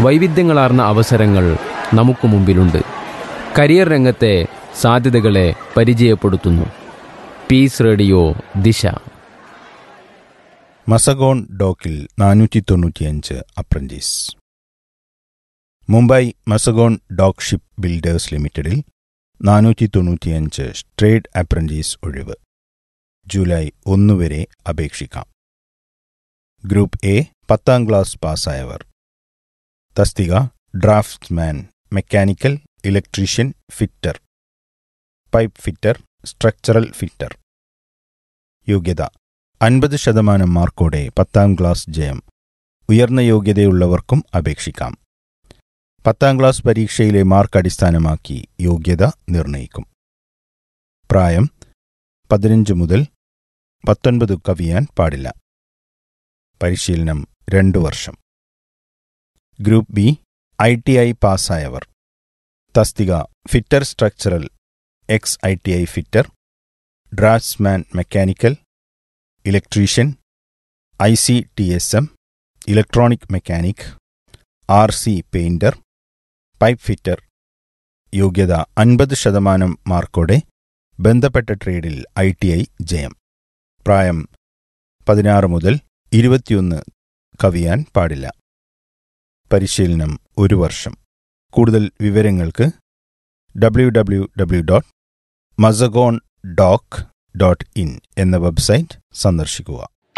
വൈവിധ്യങ്ങളാർന്ന അവസരങ്ങൾ നമുക്ക് മുമ്പിലുണ്ട് കരിയർ രംഗത്തെ സാധ്യതകളെ പരിചയപ്പെടുത്തുന്നു പീസ് റേഡിയോ ദിശ മസഗോൺ ഡോക്കിൽ നാനൂറ്റി തൊണ്ണൂറ്റിയഞ്ച് apprentice Mumbai Mazagon dock ship builders ലിമിറ്റഡിൽ നാനൂറ്റി തൊണ്ണൂറ്റിയഞ്ച് സ്ട്രേഡ് അപ്രന്റീസ് ഒഴിവ് ജൂലൈ ഒന്ന് വരെ അപേക്ഷിക്കാം ഗ്രൂപ്പ് എ പത്താം ക്ലാസ് പാസ്സായവർ തസ്തിക draftsman mechanical electrician fitter pipe fitter structural fitter യോഗ്യത അൻപത് ശതമാനം മാർക്കോടെ പത്താം ക്ലാസ് ജയം ഉയർന്ന യോഗ്യതയുള്ളവർക്കും അപേക്ഷിക്കാം പത്താം ക്ലാസ് പരീക്ഷയിലെ മാർക്ക് അടിസ്ഥാനമാക്കി യോഗ്യത നിർണയിക്കും പ്രായം പതിനഞ്ച് മുതൽ പത്തൊൻപത് കവിയാൻ പാടില്ല പരിശീലനം രണ്ടു വർഷം group B I T I പാസ്സായവർ തസ്തിക fitter structural X I T I fitter draftsman mechanical electrician I C T S M electronic mechanic R C painter pipe fitter യോഗ്യത അൻപത് ശതമാനം മാർക്കോടെ ബന്ധപ്പെട്ട ട്രേഡിൽ ഐ ടി ഐ ജയം പ്രായം പതിനാറ് മുതൽ ഇരുപത്തിയൊന്ന് കവിയാൻ പാടില്ല പരിശീലനം ഒരു വർഷം കൂടുതൽ വിവരങ്ങൾക്ക് W W W dot Mazagon dock dot in എന്ന വെബ്സൈറ്റ് സന്ദർശിക്കുക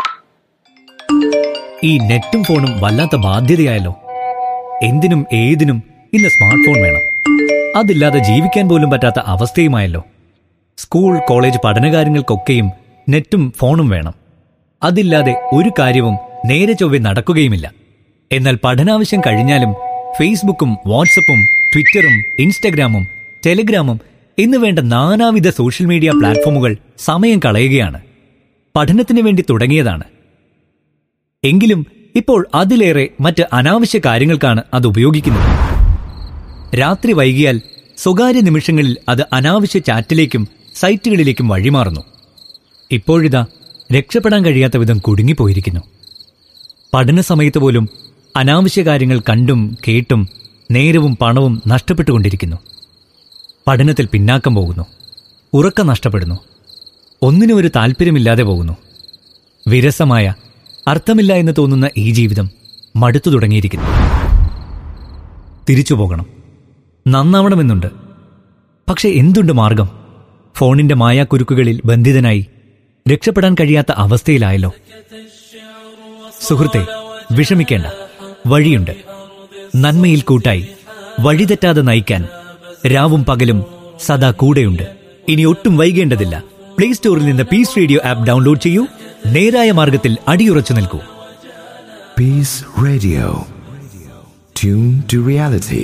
ഈ നെറ്റും ഫോണും വല്ലാത്ത ബാധ്യതയായല്ലോ എന്തിനും ഏതിനും ഇന്ന് സ്മാർട്ട് ഫോൺ വേണം അതില്ലാതെ ജീവിക്കാൻ പോലും പറ്റാത്ത അവസ്ഥയുമായല്ലോ സ്കൂൾ കോളേജ് പഠനകാര്യങ്ങൾക്കൊക്കെയും നെറ്റും ഫോണും വേണം അതില്ലാതെ ഒരു കാര്യവും നേരെ ചൊവ്വെ നടക്കുകയുമില്ല എന്നാൽ പഠനാവശ്യം കഴിഞ്ഞാലും ഫേസ്ബുക്കും വാട്സപ്പും ട്വിറ്ററും ഇൻസ്റ്റഗ്രാമും ടെലിഗ്രാമും എന്ന് വേണ്ട നാനാവിധ സോഷ്യൽ മീഡിയ പ്ലാറ്റ്ഫോമുകൾ സമയം കളയുകയാണ് പഠനത്തിന് വേണ്ടി തുടങ്ങിയതാണ് എങ്കിലും ഇപ്പോൾ അതിലേറെ മറ്റ് അനാവശ്യ കാര്യങ്ങൾക്കാണ് അത് ഉപയോഗിക്കുന്നത് രാത്രി വൈകിയാൽ സ്വകാര്യ നിമിഷങ്ങളിൽ അത് അനാവശ്യ ചാറ്റിലേക്കും സൈറ്റുകളിലേക്കും വഴിമാറുന്നു ഇപ്പോഴിതാ രക്ഷപ്പെടാൻ കഴിയാത്ത വിധം കുടുങ്ങിപ്പോയിരിക്കുന്നു പഠന സമയത്ത് പോലും അനാവശ്യ കാര്യങ്ങൾ കണ്ടും കേട്ടും നേരവും പണവും നഷ്ടപ്പെട്ടുകൊണ്ടിരിക്കുന്നു പഠനത്തിൽ പിന്നാക്കം പോകുന്നു ഉറക്കം നഷ്ടപ്പെടുന്നു ഒന്നിനും ഒരു താല്പര്യമില്ലാതെ പോകുന്നു വിരസമായ അർത്ഥമില്ല എന്ന് തോന്നുന്ന ഈ ജീവിതം മടുത്തു തുടങ്ങിയിരിക്കുന്നു തിരിച്ചു പോകണം നന്നാവണമെന്നുണ്ട് പക്ഷെ എന്തുണ്ട് മാർഗം ഫോണിന്റെ മായാക്കുരുക്കുകളിൽ ബന്ധിതനായി രക്ഷപ്പെടാൻ കഴിയാത്ത അവസ്ഥയിലായല്ലോ സുഹൃത്തെ വിഷമിക്കേണ്ട വഴിയുണ്ട് നന്മയിൽ കൂട്ടായി വഴിതെറ്റാതെ നയിക്കാൻ രാവും പകലും സദാ കൂടെയുണ്ട് ഇനി ഒട്ടും വൈകേണ്ടതില്ല പ്ലേ സ്റ്റോറിൽ നിന്ന് പീസ് റേഡിയോ ആപ്പ് ഡൗൺലോഡ് ചെയ്യൂ നേരായ മാർഗത്തിൽ അടിയുറച്ചു നിൽക്കൂ Peace Radio. Tune to reality.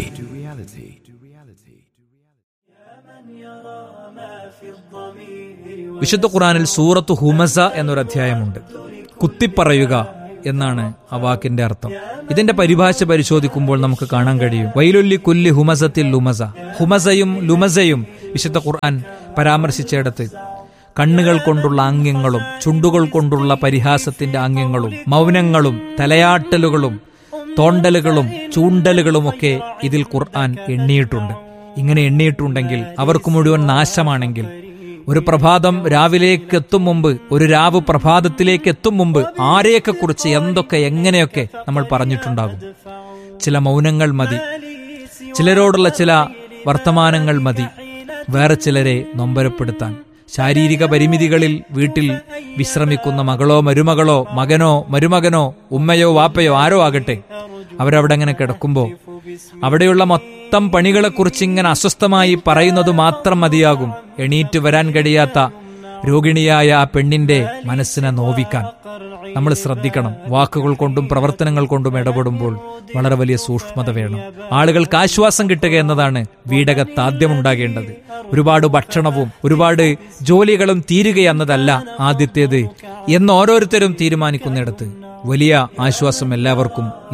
വിശുദ്ധ ഖുറാനിൽ സൂറത്ത് ഹുമസ എന്നൊരു അധ്യായമുണ്ട് കുത്തിപ്പറയുക എന്നാണ് ആ വാക്കിന്റെ അർത്ഥം ഇതിന്റെ പരിഭാഷ പരിശോധിക്കുമ്പോൾ നമുക്ക് കാണാൻ കഴിയും വൈലുല്ലി കുല്ലി ഹുമസത്തിൽ ലുമസ ഹുമസയും ലുമസയും വിശുദ്ധ ഖുർആൻ പരാമർശിച്ചിടത്ത് കണ്ണുകൾ കൊണ്ടുള്ള ആംഗ്യങ്ങളും ചുണ്ടുകൾ കൊണ്ടുള്ള പരിഹാസത്തിന്റെ ആംഗ്യങ്ങളും മൗനങ്ങളും തലയാട്ടലുകളും തോണ്ടലുകളും ചൂണ്ടലുകളുമൊക്കെ ഇതിൽ ഖുർആൻ എണ്ണിയിട്ടുണ്ട് ഇങ്ങനെ എണ്ണിയിട്ടുണ്ടെങ്കിൽ അവർക്ക് മുഴുവൻ നാശമാണെങ്കിൽ ഒരു പ്രഭാതം രാവിലേക്ക് എത്തും മുമ്പ് ഒരു രാവ് പ്രഭാതത്തിലേക്ക് എത്തും മുമ്പ് ആരെയൊക്കെ കുറിച്ച് എന്തൊക്കെ എങ്ങനെയൊക്കെ നമ്മൾ പറഞ്ഞിട്ടുണ്ടാകും ചില മൗനങ്ങൾ മതി ചിലരോടുള്ള ചില വർത്തമാനങ്ങൾ മതി വേറെ ചിലരെ നൊമ്പരപ്പെടുത്താൻ ശാരീരിക പരിമിതികളിൽ വീട്ടിൽ വിശ്രമിക്കുന്ന മകളോ മരുമകളോ മകനോ മരുമകനോ ഉമ്മയോ വാപ്പയോ ആരോ ആകട്ടെ അവരവിടെ അങ്ങനെ കിടക്കുമ്പോൾ അവിടെയുള്ള മൊത്തം പണികളെക്കുറിച്ച് ഇങ്ങനെ അസ്വസ്ഥമായി പറയുന്നത് മാത്രം മതിയാകും എണീറ്റ് വരാൻ കഴിയാത്ത രോഗിണിയായ ആ പെണ്ണിന്റെ മനസ്സിനെ നോവിക്കാൻ നമ്മൾ ശ്രദ്ധിക്കണം വാക്കുകൾ കൊണ്ടും പ്രവർത്തനങ്ങൾ കൊണ്ടും ഇടപെടുമ്പോൾ വളരെ വലിയ സൂക്ഷ്മത വേണം ആളുകൾക്ക് ആശ്വാസം കിട്ടുക എന്നതാണ് വീടകത്ത് ആദ്യം ഉണ്ടാകേണ്ടത് ഒരുപാട് ഭക്ഷണവും ഒരുപാട് ജോലികളും തീരുക എന്നതല്ല ആദ്യത്തേത് എന്ന് ഓരോരുത്തരും തീരുമാനിക്കുന്നിടത്ത് വലിയ ആശ്വാസം എല്ലാവർക്കും